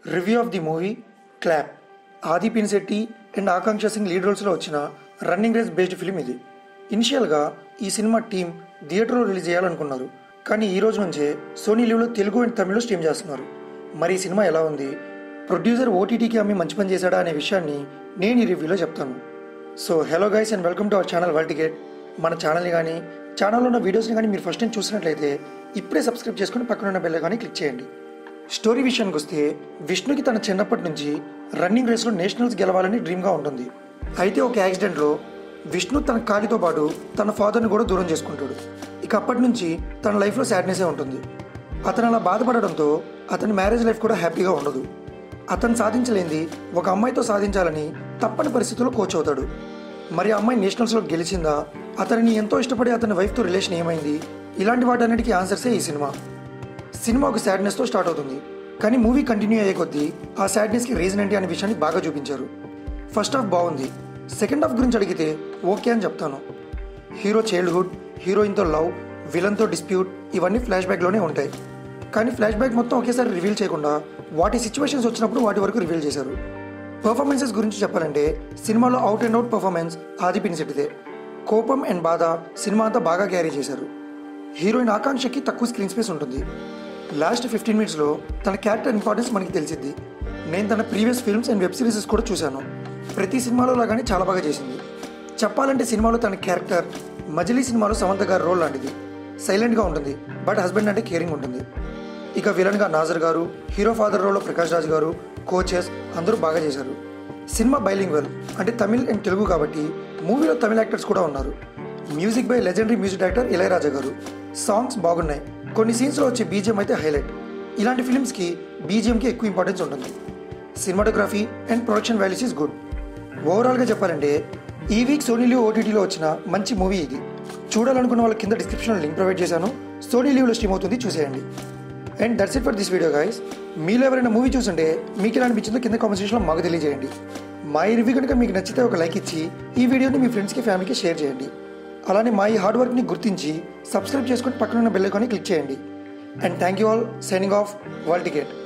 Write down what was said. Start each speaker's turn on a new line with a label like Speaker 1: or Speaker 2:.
Speaker 1: review of the movie Clap Aadhi Pinisetty and Akanksha Singh lead రోల్స్లో వచ్చిన running race based film ఇది ఇనిషియల్గా ఈ సినిమా టీం థియేటర్లో రిలీజ్ చేయాలనుకున్నారు కానీ ఈ రోజు నుంచే సోనీ లీవ్లో తెలుగు అండ్ తమిళ్లో స్ట్రీమ్ చేస్తున్నారు మరి ఈ సినిమా ఎలా ఉంది ప్రొడ్యూసర్ ఓటీటీకి అమ్మి మంచి పని చేశాడా అనే విషయాన్ని నేను ఈ రివ్యూలో చెప్తాను so hello guys and welcome to our channel World Ticket మన ఛానల్ని కానీ ఛానల్లో ఉన్న వీడియోస్ని కానీ మీరు ఫస్ట్ టైం చూసినట్లయితే ఇప్పుడే సబ్స్క్రైబ్ చేసుకుని పక్కన ఉన్న బెల్ కానీ క్లిక్ చేయండి స్టోరీ విషయానికి వస్తే విష్ణుకి తన చిన్నప్పటి నుంచి రన్నింగ్ రేస్లో నేషనల్స్ గెలవాలని డ్రీమ్గా ఉంటుంది అయితే ఒక యాక్సిడెంట్లో విష్ణు తన కాలితో పాటు తన ఫాదర్ని కూడా దూరం చేసుకుంటాడు ఇక అప్పటి నుంచి తన లైఫ్లో సాడ్నెసే ఉంటుంది అతను అలా బాధపడడంతో అతని మ్యారేజ్ లైఫ్ కూడా హ్యాపీగా ఉండదు అతను సాధించలేంది ఒక అమ్మాయితో సాధించాలని తప్పని పరిస్థితుల్లో కోచ్ అవుతాడు మరి ఆ అమ్మాయి నేషనల్స్లో గెలిచిందా అతనిని ఎంతో ఇష్టపడి అతని వైఫ్తో రిలేషన్ ఏమైంది ఇలాంటి వాటన్నిటికీ ఆన్సర్సే ఈ సినిమా సినిమా ఒక సాడ్నెస్తో స్టార్ట్ అవుతుంది కానీ మూవీ కంటిన్యూ అయ్యే కొద్దీ ఆ సాడ్నెస్కి రీజన్ ఏంటి అనే విషయాన్ని బాగా చూపించారు ఫస్ట్ హాఫ్ బాగుంది సెకండ్ హాఫ్ గురించి అడిగితే ఓకే అని చెప్తాను హీరో చైల్డ్హుడ్ హీరోయిన్తో లవ్ విలన్తో డిస్ప్యూట్ ఇవన్నీ ఫ్లాష్ బ్యాక్లోనే ఉంటాయి కానీ ఫ్లాష్ బ్యాక్ మొత్తం ఒకేసారి రివీల్ చేయకుండా వాటి సిచ్యువేషన్స్ వచ్చినప్పుడు వాటి వరకు రివీల్ చేశారు పర్ఫార్మెన్సెస్ గురించి చెప్పాలంటే సినిమాలో అవుట్ అండ్ అవుట్ పర్ఫార్మెన్స్ ఆది పినిసెట్టిదే కోపం అండ్ బాధ సినిమా అంతా బాగా క్యారీ చేశారు హీరోయిన్ ఆకాంక్షకి తక్కువ స్క్రీన్ స్పేస్ ఉంటుంది లాస్ట్ ఫిఫ్టీన్ మినిట్స్లో తన క్యారెక్టర్ ఇంపార్టెన్స్ మనకి తెలిసింది నేను తన previous films and web series కూడా చూశాను ప్రతి సినిమాలో లాగానే చాలా బాగా చేసింది చెప్పాలంటే సినిమాలో తన క్యారెక్టర్ మజిలీ సినిమాలో సమంత గారి రోల్ లాంటిది సైలెంట్గా ఉంటుంది బట్ హస్బెండ్ అంటే కేరింగ్ ఉంటుంది ఇక విలన్గా నాజర్ గారు హీరో ఫాదర్ రోల్లో ప్రకాష్ రాజ్ గారు కోచెస్ అందరూ బాగా చేశారు సినిమా బైలింగ్వెల్ అంటే తమిళ్ అండ్ తెలుగు కాబట్టి మూవీలో తమిళ యాక్టర్స్ కూడా ఉన్నారు music by legendary music director Ilayaraja garu songs బాగున్నాయి కొన్ని సీన్స్లో వచ్చే బీజిఎం అయితే హైలైట్ ఇలాంటి ఫిల్మ్స్కి బీజిఎంకి ఎక్కువ ఇంపార్టెన్స్ ఉంటుంది cinematography and production values is good ఓవరాల్గా చెప్పాలంటే ఈ వీక్ సోనీ లీవ్ ఓటీటీలో వచ్చిన మంచి మూవీ ఇది చూడాలనుకున్న వాళ్ళ కింద డిస్క్రిప్షన్లో లింక్ ప్రొవైడ్ చేశాను సోనీ లీవ్లో స్ట్రీమ్ అవుతుంది చూసేయండి and that's it for this video guys మీలో ఎవరైనా మూవీ చూసుంటే మీకు ఎలా అనిపించిందో కింద కామెంట్ సెక్షన్లో మాకు తెలియజేయండి మా ఈ రివ్యూ కనుక మీకు నచ్చితే ఒక లైక్ ఇచ్చి ఈ వీడియోని మీ ఫ్రెండ్స్కి ఫ్యామిలీకి షేర్ చేయండి అలానే మా ఈ హార్డ్ వర్క్ని గుర్తించి సబ్స్క్రైబ్ చేసుకుని పక్కన ఉన్న బెల్ ఐకాన్ని క్లిక్ చేయండి and thank you all signing off World ticket